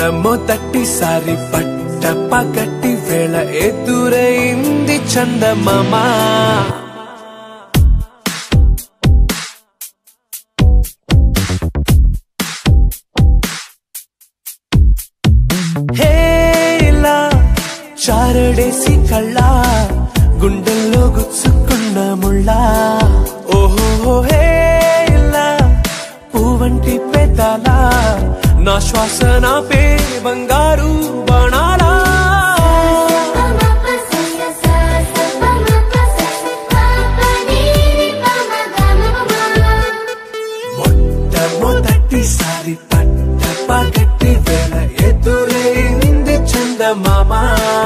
మొట్టమొదటిసారి పట్ట పగటి వేళ ఎదురైంది చందమామా హేలా చారడేసి కళ్ళ గుండెల్లో గుచ్చుకున్న ముళ్ళ ఓహో హేలా పువ్వంటి పెదాల నా శ్వాస నా పే బంగారు బాణాలా మొట్టమొదటిసారి పట్ట పగటి వేళ ఎదురైంది చందమామా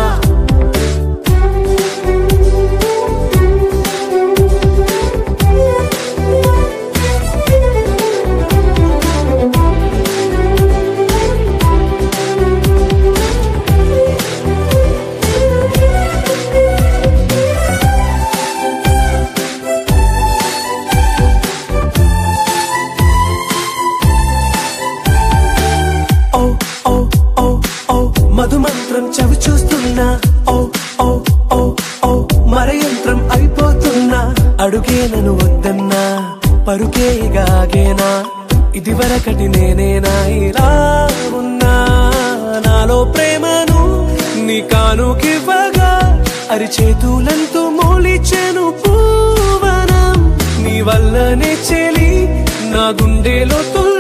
ఓ ఓ ఓ ఓ మధుమంత్రం చవి చూస్తున్నా ఓ ఓ ఓ ఓ మరయంత్రం అయిపోతున్నా అడుగే నన్ను వద్దన్నా పరుకే గాగేనా ఇది వరకటి నేనేనా ఇలా ఉన్నా నాలో ప్రేమను నీ కానుకివ్వగా అరిచేతులంతో మోలిచెను పూవనం నీ వల్లనే చెలి నా గుండెలో తొలి